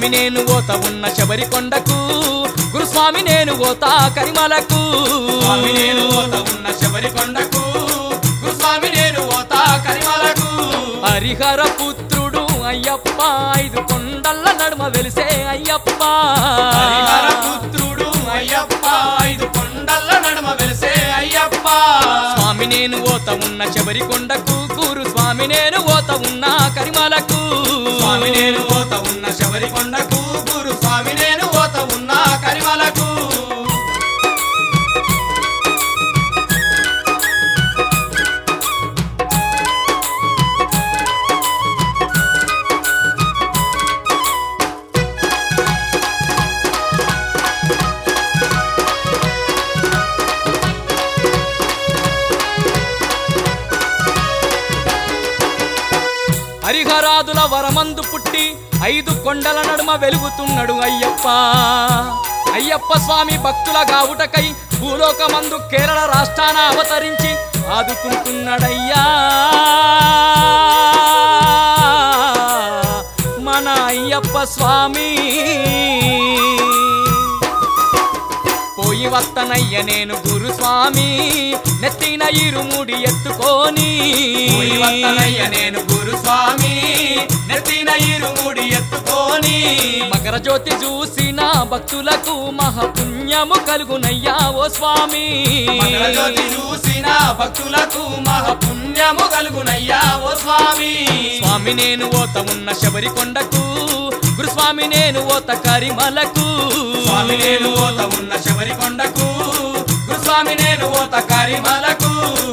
గురుస్వామి నేను ఓత ఉన్న శబరి కొండకు గురుస్వామి నేను ఓత కరిమలకు స్వామి నేను ఓత ఉన్న శబరి కొండకు గురుస్వామి నేను ఓత కరిమలకు హరిహర పుత్రుడు అయ్యప్ప ఐదు కొండల నడుమ వెలిసే అయ్యప్ప హరిహర పుత్రుడు అయ్యప్ప ఐదు కొండల నడుమ వెలిసే అయ్యప్ప స్వామి నేను ఓత ఉన్న శబరి కొండకు గురు స్వామి నేను ఓత ఉన్న కరిమలకు స్వామి నేను ఓత ఉన్న శబరి కొండకు గురు స్వామి నేను ఓత ఉన్న కరిమలకు హరిహరాదుల వరమందు పుట్టి ఐదు కొండల నడుమ వెలుగుతున్నాడు అయ్యప్ప అయ్యప్ప స్వామి భక్తుల గావుటకై భూలోకమందు కేరళ రాష్ట్రాన అవతరించి ఆదుకుంటున్నాడయ్యా మన అయ్యప్ప స్వామి పోయి వత్తనయ్య నేను గురుస్వామి నెత్తిన ఇరుముడి ఎత్తుకొని పోయి వత్తనయ్య నేను గురుస్వామి నెత్తిన ఇరుముడి ఎత్తుకొని మకర జ్యోతి చూసిన భక్తులకు మహాపుణ్యము కలుగునయ్యా ఓ స్వామి మకర జ్యోతి చూసిన భక్తులకు మహాపుణ్యము కలుగునయ్యా ఓ స్వామి స్వామి నేను ఓత ఉన్న శబరి కొండకు గురుస్వామి నేను ఓత కరిమలకు స్వామి నేను ఓత ఉన్న శబరి కొండకు గురుస్వామి నేను ఓత కరిమలకు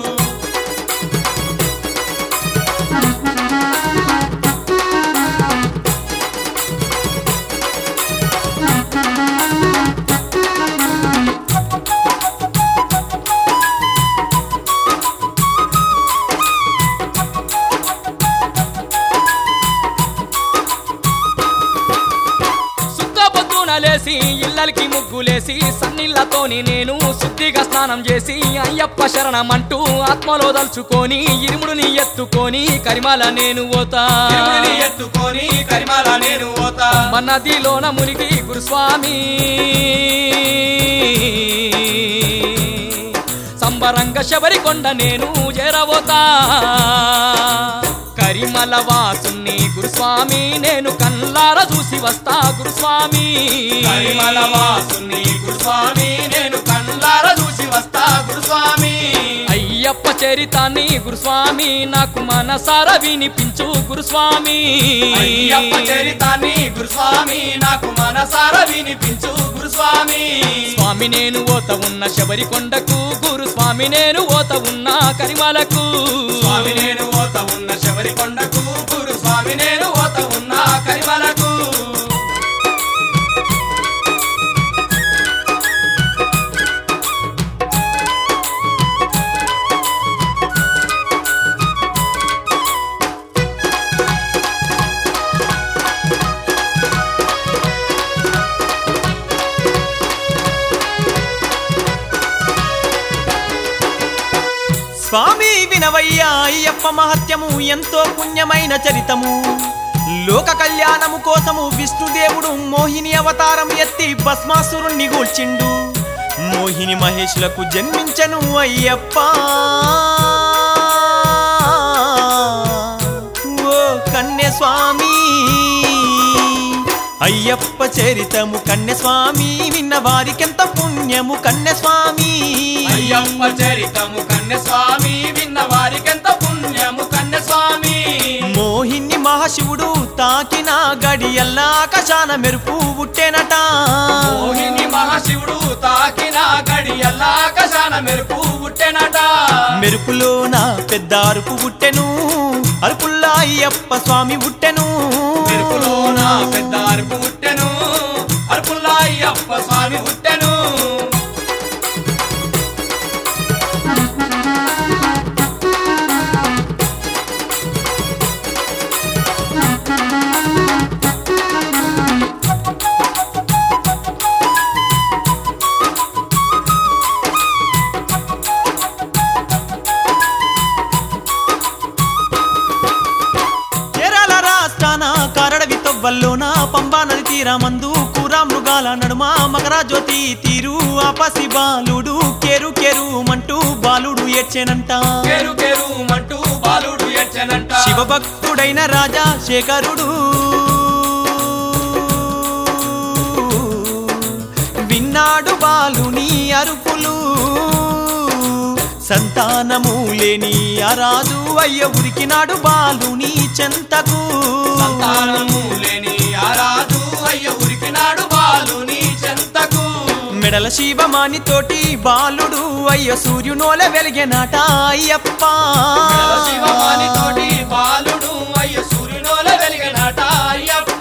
సుక్క పొద్దున లేసి ఇళ్ళకి ముగ్గులేసి సన్నిళ్ళతోని నేను శుద్ధిగా స్నానం చేసి అయ్యప్ప శరణమంటూ ఆత్మలో దలుచుకొని ఇరుముడిని ఎత్తుకొని కరిమాల నేను ఓతా తిరుమలని ఎత్తుకొని కరిమాల నేను ఓత మన నదిలోన మునిగి గురుస్వామి సంబరంగ శబరి కొండ నేను చేరబోతా కరిమల వాసుని గురుస్వామి నేను కల్లార చూసి వస్తా గురుస్వామి కరిమల వాసుని గురుస్వామి నేను కళ్ళార చూసి వస్తా గురుస్వామి అయ్యప్ప చరితాన్ని గురుస్వామి నాకు మనసార వినిపించు గురుస్వామి అయ్యప్ప చరితాన్ని గురుస్వామి నాకు మనసార వినిపించు గురుస్వామి స్వామి నేను ఓత ఉన్న శబరి కొండకు గురుస్వామి నేను ఓత ఉన్న కరిమలకు స్వామి నేను ఓత ఉన్న శబరి కొండకు గురుస్వామి నేను ఓత ఉన్న కరిమలకు స్వామి వినవయ్యా అయ్యప్ప మహత్యము ఎంతో పుణ్యమైన చరితము లోక కళ్యాణము కోసము విష్ణుదేవుడు మోహిని అవతారం ఎత్తి భస్మాసురుణ్ణి గూల్చిండు మోహిని మహేష్లకు జన్మించను అయ్యప్ప ఓ కన్య స్వామి అయ్యప్ప చరితము కన్య స్వామి విన్న వారికెంత పుణ్యము కన్య స్వామి అయ్యప్ప చరితము కన్య స్వామి విన్న వారికెంత పుణ్యము కన్య స్వామి మోహిని మహాశివుడు తాకిన గడియల్లా ఆకాశాన మెరుపు పుట్టెనట మోహిని మహాశివుడు తాకిన గడియల్లా ఆకాశాన మెరుపు పుట్టెనట మెరుపులోన పెద్ద అరుపు పుట్టెను అరుపుల్లా అయ్యప్ప స్వామి పుట్టెను మెరుపులోన పెద్ద అరుపు పుట్టెను అరుపుల్లా అయ్యప్ప స్వామి పుట్టెను కేరళ రాష్ట్రాన కరడవి తొవ్వల్లోన పంబా నది తీరమందు కూర మృగాల నడుమ మకర జ్యోతి తీరు ఆపసి బాలుడు కేరు కేరు మంటూ బాలుడు ఏడ్చెనంట కేరు కేరు మంటూ బాలుడు ఎచ్చనంట శివభక్తుడైన రాజా శేఖరుడు విన్నాడు బాలుని అరుపులు సంతానము లేని అరాజు అయ్య ఉరికినాడు బాలుని చెంతకు సంతానము లేని ఆ రాజు అయ్య ఉరికినాడు బాలుని చెంతకు మెడల శివమాని తోటి బాలుడు అయ్య సూర్యునోల వెలిగెనాట అయ్యప్ప శివమాని తోటి బాలుడు అయ్య సూర్యునోల వెలిగినట అయ్యప్ప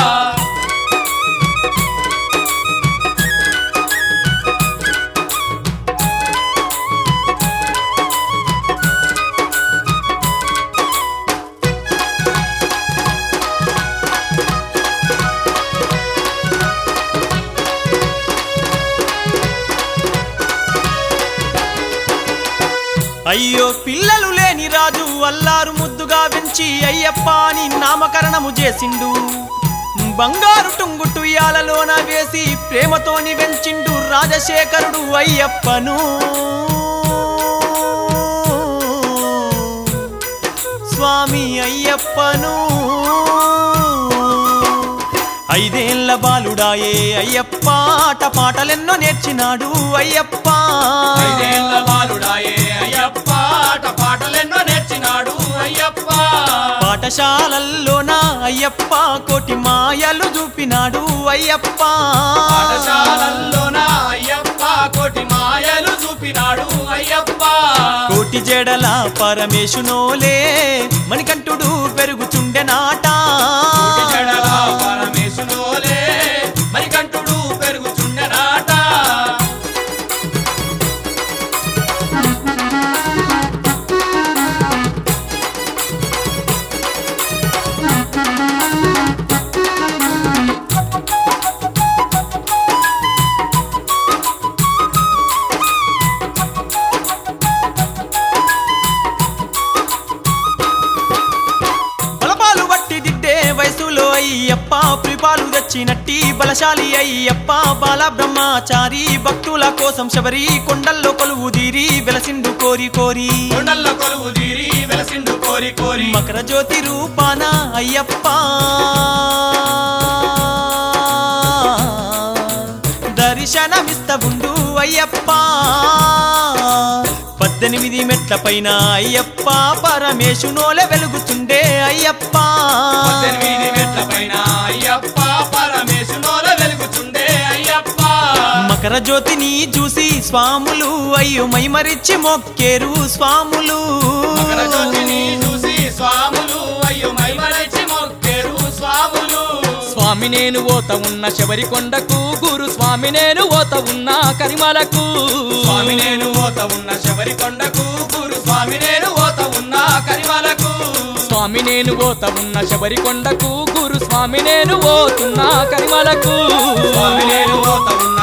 అయ్యో పిల్లలు లేని రాజు అల్లారు ముద్దుగా వెంచి అయ్యప్ప అని నామకరణము చేసిండు బంగారు టుంగుటు యాలలోన వేసి ప్రేమతోని వెంచిండు రాజశేఖరుడు అయ్యప్పను స్వామి అయ్యప్పను ఐదేళ్ల బాలుడాయే అయ్యప్ప ఆట పాటలెన్నో నేర్చినాడు అయ్యప్ప ఐదేళ్ల బాలుడాయే అయ్యప్ప ఆట పాటలెన్నో నేర్చినాడు అయ్యప్ప పాఠశాలల్లోన అయ్యప్ప కోటి మాయలు చూపినాడు అయ్యప్ప పాఠశాలల్లోన అయ్యప్ప కోటి మాయలు చూపినాడు అయ్యప్ప కోటి జడల పరమేశునోలే మణికంఠుడు పెరుగుచుండెనాట కోటి జడల పరమేశులోలే మణికంఠుడు పెరుగుచుండెనాట బలపాలు బట్టి దిట్టే వయసులో అయ్యప్ప ప్రిపాలు తెచ్చినట్టి బలశాలి అయ్యప్ప బాల బ్రహ్మచారి భక్తుల కోసం శబరి కొండల్లో కొలువు తీరి వెలసిండు కోరి కోరి కొండల్లో కొలువు తీరి వెలసిండు కోరి కోరి మకర జ్యోతి రూపాన అయ్యప్ప దర్శనమిస్తవుండు అయ్యప్ప పద్దెనిమిది మెట్ల పైన అయ్యప్ప పరమేశునోల వెలుగుతుండే అయ్యప్ప పద్దెనిమిది మెట్ల పైన అయ్యప్ప పరమేశునోల వెలుగుచుండే అయ్యప్ప మకర జ్యోతిని చూసి స్వాములు అయ్యో మైమరిచి మొక్కేరు స్వాములు మకర జ్యోతిని చూసి స్వాములు అయ్యో మైమరచి మొక్కేరు స్వాములు స్వామి నేను ఓత ఉన్న శబరి కొండకు గురు స్వామి నేను ఓత ఉన్న కరిమలకు స్వామి నేను ఓత ఉన్న శబరి కొండకు గురు స్వామి నేను ఓత ఉన్న కరిమలకు స్వామి నేను ఓత ఉన్న శబరి కొండకు గురు స్వామి నేను ఓతున్న కరిమలకు స్వామి నేను ఓత ఉన్న